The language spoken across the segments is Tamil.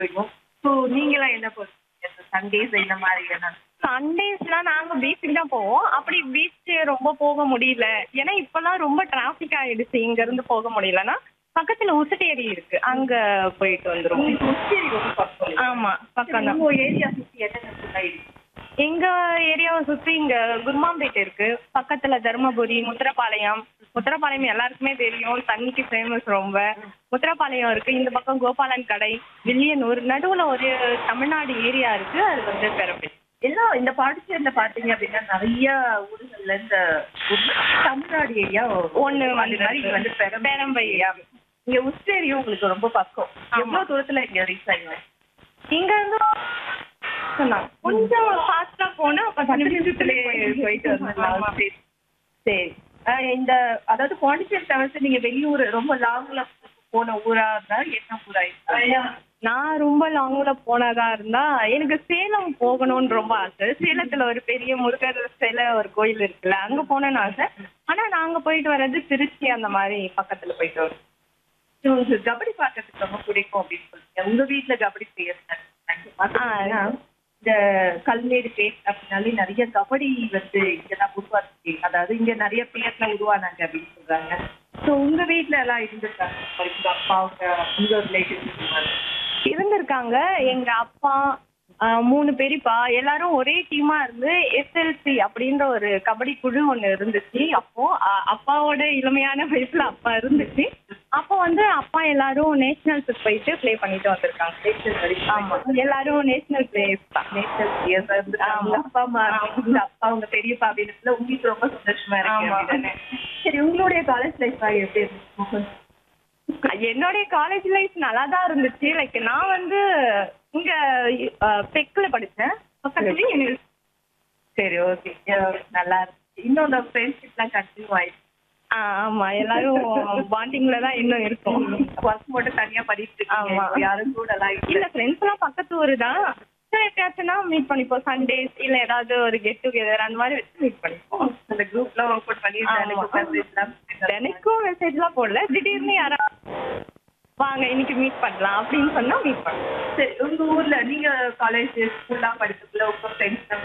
பிடிக்கும் ஸோ நீங்களாம் என்ன பண்ணுவீங்க சண்டேஸ் இந்த மாதிரி என்ன சண்டேஸ்லாம் நாங்க பீச்சுக்கு தான் போவோம் அப்படி பீச் ரொம்ப போக முடியல ஏன்னா இப்பெல்லாம் ரொம்ப டிராபிக் ஆயிடுச்சு இங்க இருந்து போக முடியலன்னா பக்கத்துல உசுட்டேரி இருக்கு அங்க போயிட்டு வந்துரும் சரி ரொம்ப பக்கம் ஆமா பக்கம் தான் உங்க ஏரியா சுற்றி என்னென்ன food இருக்கு எங்க ஏரியாவை சுத்தி இங்க குருமாம்பேட்டை இருக்கு பக்கத்துல தருமபுரி முத்திரப்பாளையம் முத்திரப்பாளையம் எல்லாருக்குமே தெரியும் தண்ணிக்கு ஃபேமஸ் ரொம்ப முத்திரப்பாளையம் இருக்கு இந்த பக்கம் கோபாலன் கடை வில்லியனூர் நடுவுல ஒரு தமிழ்நாடு ஏரியா இருக்கு அது வந்து பெரம்பேட்டை எல்லாம் இந்த பாண்டிச்சேரியில பாத்தீங்க அப்படின்னா நிறைய ஊர்கள்ல இந்த ஒரு தமிழ்நாடு ஏரியா ஒண்ணு அந்த மாதிரி இங்க வந்து பெரம்பை பெரம்பை ஏரியா இங்க உஸ்டேரியும் உங்களுக்கு ரொம்ப பக்கம் ஆமா. எவ்வளவு தூரத்துல இங்க ரீச் ஆயிடும் இங்க இருந்து சொன்னாங்க. கொஞ்சம் ஃபாஸ்டா போனா பத்து நிமிஷத்துலயே போயிட்டு வந்துடலாம் ஆமா. சரி சரி ஆஹ் இந்த அதாவது பாண்டிச்சேரி தவிர்த்து நீங்க வெளியூர் ரொம்ப லாங்ல போன ஊரா இருந்தா என்ன ஊரா இருந்தா நான் ரொம்ப லாங்ல போனதா இருந்தா எனக்கு சேலம் போகணும்னு ரொம்ப ஆசை சேலத்துல ஒரு பெரிய முருகர் சிலை ஒரு கோயில் இருக்குல்ல அங்க போகணும்னு ஆசை ஆனா நாங்க போயிட்டு வர்றது திருச்சி அந்த மாதிரி பக்கத்துல போயிட்டு வரோம் உங்களுக்கு கபடி பார்க்கறதுக்கு ரொம்ப பிடிக்கும் அப்படின்னு சொல்லுங்க உங்க வீட்ல கபடி பிளேயர்ஸ் பாத்தீங்கன்னா இந்த கல்மேடு பேஸ் அப்படின்னாலே நிறைய கபடி வந்து இங்கதான் உருவாச்சு அதாவது இங்க நிறைய பேர்ல உருவானாங்க அப்படின்னு சொல்றாங்க சோ உங்க வீட்ல எல்லாம் இருந்திருக்காங்க For example, அப்பா அவங்க உங்க ரிலேட்டிவ்ஸ் இருந்திருக்காங்க எங்க அப்பா ஆஹ், மூணு பெரியப்பா எல்லாரும் ஒரே டீமா இருந்து எஸ்எல்சி அப்படின்ற ஒரு கபடி குழு ஒண்ணு இருந்துச்சு அப்போ ஆஹ், அப்பாவோட இளமையான வயசுல அப்பா இருந்துச்சு அப்போ வந்து அப்பா எல்லாரும் நேஷனல்ஸுக்கு போயிட்டு ப்ளே பண்ணிட்டு வந்திருக்காங்க ஆமா எல்லாரும் நேஷனல் பிளேயர்ஸ் தான் நேஷனல் பிளேயர்ஸா இருந்திருக்காங்க உங்க அப்பா அம்மா உங்க அப்பா உங்க பெரியப்பா அப்படின்னு உங்களுக்கு ரொம்ப சந்தோஷமா இருக்கு ஆமா. அப்படிதானே? சரி உங்களுடைய காலேஜ் லைஃப் எப்படி இருந்துச்சு என்னுடைய காலேஜ் லைஃப் நல்லா தான் இருந்துச்சு லைக் நான் வந்து இங்க பெக்ல படிச்சேன் பக்கத்துலயே university. சரி ஓகே நல்லா இருந்துச்சு இன்னும் அந்த ஃப்ரெண்ட்ஷிப் எல்லாம் கண்டினியூ ஆயிடுச்சு ஆ, ஆமா எல்லாரும் பாண்டிங்ல தான் இன்னும் இருக்கும் ஒர்க் மட்டும் தனியா பண்ணிட்டு இருக்கீங்க ஆமா. இப்ப யாரும் கூட எல்லாம் இல்ல இல்ல ஃப்ரெண்ட்ஸ் எல்லாம் பக்கத்து ஊரு தான் எப்பயாச்சும்னா மீட் பண்ணிப்போம் சண்டேஸ் இல்ல ஏதாவது ஒரு கெட் டுகெதர் அந்த மாதிரி வச்சு மீட் பண்ணிப்போம் அந்த குரூப்ல ஓபன் பண்ணி ஆமா. எனக்கு message எல்லாம் தினைக்கும் மெசேஜ் எல்லாம் போடல திடீர்னு யாரா வாங்க இன்னைக்கு மீட் பண்ணலாம் அப்படின்னு சொன்னா மீட் பண்ணலாம் சரி உங்க ஊர்ல நீங்க காலேஜ் ஸ்கூல்லாம் படிச்சதுல உங்க ஃப்ரெண்ட்ஸ்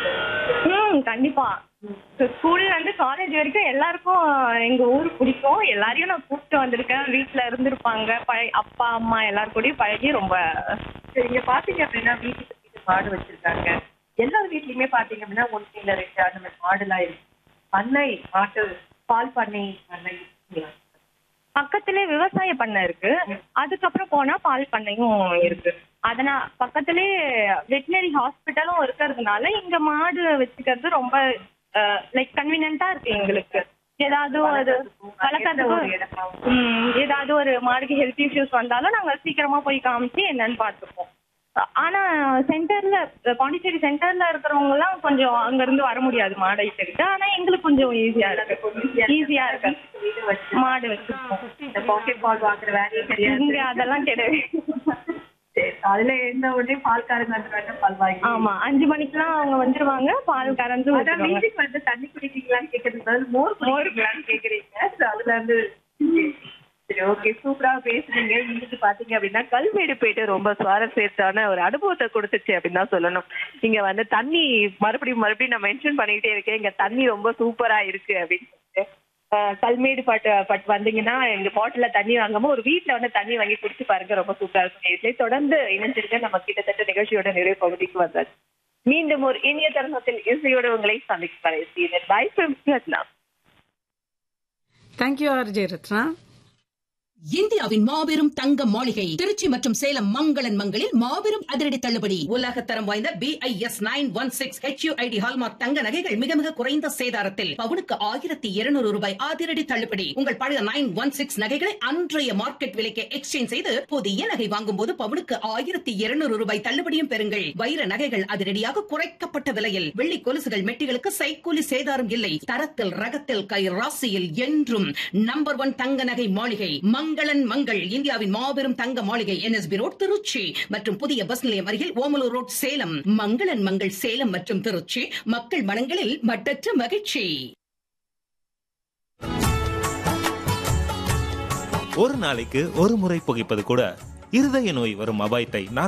ம் கண்டிப்பா ஸ்கூல்ல இருந்து காலேஜ் வரைக்கும் எல்லாருக்கும் எங்க ஊர் பிடிக்கும் எல்லாரையும் நான் கூப்பிட்டு வந்திருக்கேன் வீட்ல இருந்திருப்பாங்க பழைய அப்பா அம்மா எல்லாரும் கூடயும் பழகி ரொம்ப சரி இங்க பாத்தீங்க அப்படின்னா வீட்டுக்கு வீட்டு மாடு வச்சிருக்காங்க எல்லார் வீட்லயுமே பாத்தீங்க அப்படின்னா ஒன்று இல்ல ரெண்டு அந்த மாதிரி மாடுலாம் இருக்கு பண்ணை மாட்டு பால் பண்ணை பண்ணை இருக்குங்களா? பக்கத்திலே விவசாய பண்ணை இருக்கு அதுக்கப்புறம் போனா பால் பண்ணையும் இருக்கு அதனா பக்கத்திலே வெட்டினரி ஹாஸ்பிட்டலும் இருக்கிறதுனால இங்க மாடு வச்சுக்கிறது ரொம்ப லைக் கன்வீனியன்ட்டா இருக்கு எங்களுக்கு ஏதாவது ஒரு வளர்க்கறதுக்கு ஒரு இடமா? ம், ஏதாவது ஒரு மாடுக்கு ஹெல்த் இஷ்யூஸ் வந்தாலும் நாங்க சீக்கிரமா போய் காமிச்சு என்னன்னு பார்த்துப்போம் ஆனா சென்டர்ல பாண்டிச்சேரி சென்டர்ல இருக்கிறவங்க எல்லாம் கொஞ்சம் அங்க இருந்து வர முடியாது மாடை இருக்கு ஆனா எங்களுக்கு கொஞ்சம் ஈஸியா இருக்கு ஈஸியா இருக்கு வீடு வச்சு மாடு வச்சிருக்கோம் இந்த பாக்கெட் பால் வாங்குற வேலையே கிடையாது இங்க அதெல்லாம் கிடையாது சரி அதுல என்ன உடனே பால்காரங்க வந்து வேணா பால் வாங்கி ஆமா அஞ்சு மணிக்கெல்லாம் அவங்க வந்துருவாங்க பால் கறந்து அதான் ஊத்துவாங்க. வீட்டுக்கு வந்து தண்ணி குடிக்கிறீங்களான்னு கேக்குறதுக்கு பதில் மோர் குடிக்கிறீங்களான்னு கேக்குறீங்க So, அதுல இருந்து சரி ஓகே சூப்பரா பேசுறீங்க இன்னைக்கு பாத்தீங்க அப்படின்னா கல்மேடு போயிட்டு ரொம்ப சுவாரஸ்யத்தான ஒரு அனுபவத்தை கொடுத்துச்சு அப்படின்னு தான் சொல்லணும் இங்க வந்து தண்ணி மறுபடியும் மறுபடியும் நான் மென்ஷன் பண்ணிக்கிட்டே இருக்கேன் இங்க தண்ணி ரொம்ப சூப்பரா இருக்கு அப்படின்னு சொல்லிட்டு ஆஹ் கல்மேடு பட்டு பட் வந்தீங்கன்னா எங்க பாட்டில தண்ணி வாங்காம ஒரு வீட்ல வந்து தண்ணி வாங்கி குடிச்சு பாருங்க ரொம்ப சூப்பரா இருக்கும் இதுலயே தொடர்ந்து இணைஞ்சிருக்க நம்ம கிட்டத்தட்ட நிகழ்ச்சியோட நிறைய பகுதிக்கு வந்தாச்சு மீண்டும் ஒரு இனிய தருணத்தில் இசையோடு உங்களை சந்திக்கிறேன் bye from thank you RJ Ratna இந்தியாவின் மாபெரும் தங்க மாளிகை திருச்சி மற்றும் சேலம் மங்களன் மங்களில் மாபெரும் அதிரடி தள்ளுபடி உலக தரம் வாய்ந்த B I S nine one six HUID hallmark தங்க நகைகள் மிக மிக குறைந்த சேதாரத்தில் பவுனுக்கு ஆயிரத்தி இருநூறு ரூபாய் அதிரடி தள்ளுபடி உங்கள் பழைய நைன் ஒன் சிக்ஸ் நகைகளை அன்றைய மார்க்கெட் விலைக்கு எக்ஸ்சேஞ்ச் செய்து புதிய நகை வாங்கும் போது பவுனுக்கு ஆயிரத்தி இருநூறு ரூபாய் தள்ளுபடியும் பெறுங்கள் வைர நகைகள் அதிரடியாக குறைக்கப்பட்ட விலையில் வெள்ளி கொலுசுகள் மெட்டிகளுக்கு சைக்கூலி சேதாரம் இல்லை தரத்தில் ரகத்தில் கை ராசியில் என்றும் நம்பர் ஒன் தங்க நகை மாளிகை மங்களன் மங்கள் இந்தியாவின் மாபெரும் தங்க மாளிகை என்எஸ்பி ரோட் திருச்சி மற்றும் புதிய பஸ் நிலையம் அருகில் ஓமலூர் ரோட் சேலம் மங்களன் மங்கள் சேலம் மற்றும் திருச்சி மக்கள் மனங்களில் மட்டற்ற மகிழ்ச்சி ஒரு நாளைக்கு ஒரு முறை புகைப்பது கூட இருதய நோய் வரும் அபாயத்தை